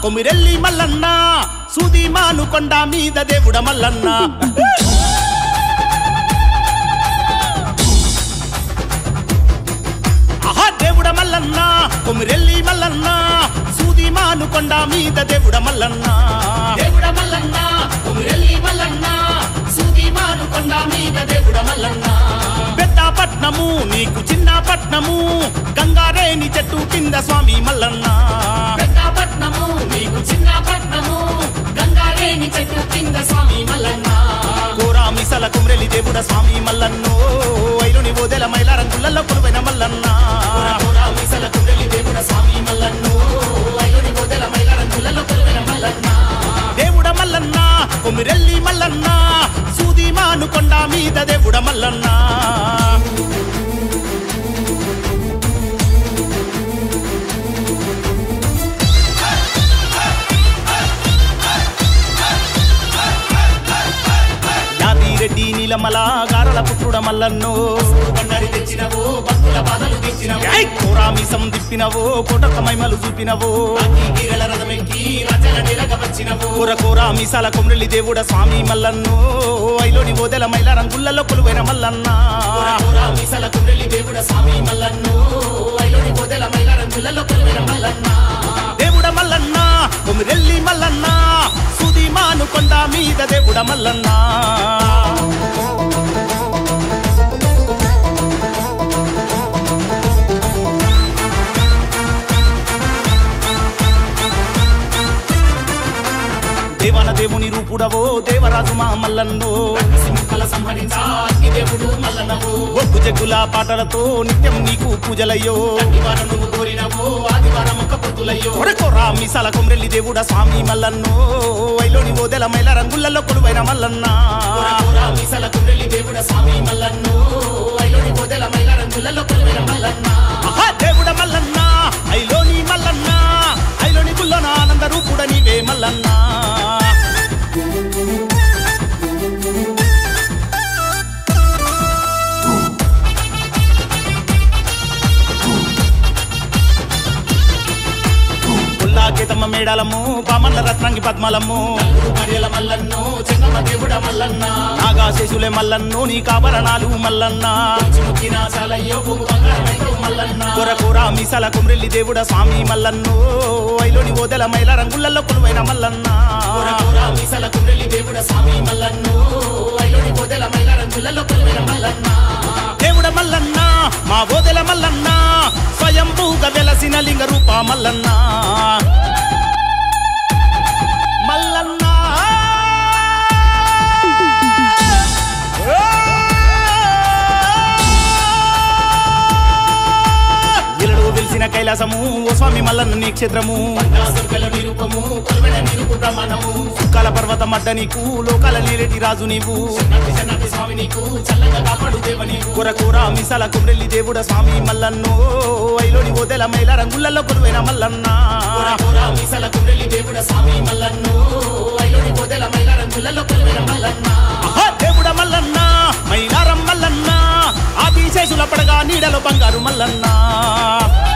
కొమిరెల్లి మల్లన్న సూది మానుకొండ మీద దేవుడ మల్లన్న ఆహా దేవుడ మల్లన్న కొమిరెల్లి మల్లన్న సూది మానుకొండ మీద దేవుడ మల్లన్న దేవుడ మల్లన్న కొమిరెల్లి మల్లన్న సూది మానుకొండ మీద దేవుడ మల్లన్న పెద్ద పట్నము నీకు చిన్న పట్నము గంగారేని చెట్టు కింద స్వామి మల్లన్న పెద్ద పట్నము నీకు చిన్న పట్నము గంగారేని చెట్టు కింద స్వామి మల్లన్న కోరా మిసల కుమ్రెలి దేవుడ స్వామి మల్లన్నో ఐలుని ఓదెల మైల రంగులలో కొలువైన మల్లన్న కోరా మీసల కుండలి దేవుడ స్వామి మల్లన్ను ఐలుని గోదెల మైల రంగులలో కొలువైన మల్లన్న దేవుడ మల్లన్న కొమిరెల్లి మల్లన్న సూది మానుకొండ మీద దేవుడ మల్లన్న యాదిరెడ్డి నీలమల గారల పుత్రుడ మల్లన్నో బండరి తెచ్చినవో భక్తుల బాధలు తీర్చినవో ఏయ్! కోరామిసం దిప్పినవో కోటక మైమలు చూపినవో అగ్ని గీరల రథమెక్కి రచన నిలక వచ్చినవో కూర కూర మీసాల కొమ్రెల్లి దేవుడ స్వామి మల్లన్నో ఐలోని ఓదెల మైల రంగులలో కొలువైన మల్లన్న కోరా మీసల కుండలి దేవుడ స్వామి మల్లన్ను ఐలుని గోదెల మైల రంగులలో కొలువైన మల్లన్న దేవుడ మల్లన్న కొమిరెల్లి మల్లన్న సుది మానుకొండ మీద దేవుడ మల్లన్న దేవన దేవుని రూపుడవో దేవరాజు మా మల్లన్నో సింహల సంహరించా అగ్ని దేవుడు మల్లన్నవు ఒగ్గు జగ్గుల పాటలతో నిత్యం నీకు పూజలయ్యో ఆదివారం నువ్వు కోరినవో ఆదివారం ఒక పొద్దులయ్యో కొరకొరా మీసాల కొమ్రెల్లి దేవుడ స్వామి మల్లన్నో ఐలోని ఓదెల మైల రంగులలో కొలువైన మల్లన్న కోరా మీసల కుండలి దేవుడ స్వామి మల్లన్ను ఐలోని గోదెల మైల రంగులలో కొలువైన మల్లన్న ఆహా దేవుడ మల్లన్న ఐలోని మల్లన్న ఐలోని గుల్లోన ఆనంద రూపుడ నీవే మల్లన్న ఉల్లాకేతమ్మ మేడలము పామల్ల రత్నంగి పద్మలము నలుగురు మరియల మల్లన్ను చెంగమ్మ దేవుడ మల్లన్న నాగాశేషులే మల్లన్ను నీ కాభరణాలు మల్లన్న చిముకిన చాలయ్యో పువ్వు బంగారమైతో మల్లన్న కొరకొర మీసాల కుమ్రెల్లి దేవుడ స్వామి మల్లన్ను ఐలోని ఓదెల మైల రంగులలో కొలువైన మల్లన్న కోరా మీసల కుండలి దేవుడ స్వామి మల్లన్ను ఐలోని గోదెల మైల రంగులలో కొలువైన మల్లన్న దేవుడ మల్లన్న మా ఓదెల మల్లన్న స్వయంభూగా వెలసిన లింగ రూప మల్లన్న మల్లన్న ఇలడు వెలిసిన కైలాసము ఓ స్వామి మల్లన్న నీ క్షేత్రము దుర్గల నిరూపము కొలువైన నిరూపు ప్రమాణము సుక్కాల పర్వతం అడ్డ నీకు లోకాల నీరెటి రాజు నీవు నటి నటి స్వామి నీకు చల్లగా కాపాడు దేవ నీకు కూర కూర మిసాల కుమ్రెల్లి దేవుడ స్వామి మల్లన్నో ఐలోని ఓదెల మైల రంగులలో కొలువైన మల్లన్న కోరా మీసల కుండలి దేవుడ స్వామి మల్లన్ను ఐలోని గోదెల మైల రంగులలో కొలువైన మల్లన్న ఆహా, దేవుడ మల్లన్న మైలారం మల్లన్న ఆదిశేషుల పడగా నీడలో బంగారు మల్లన్న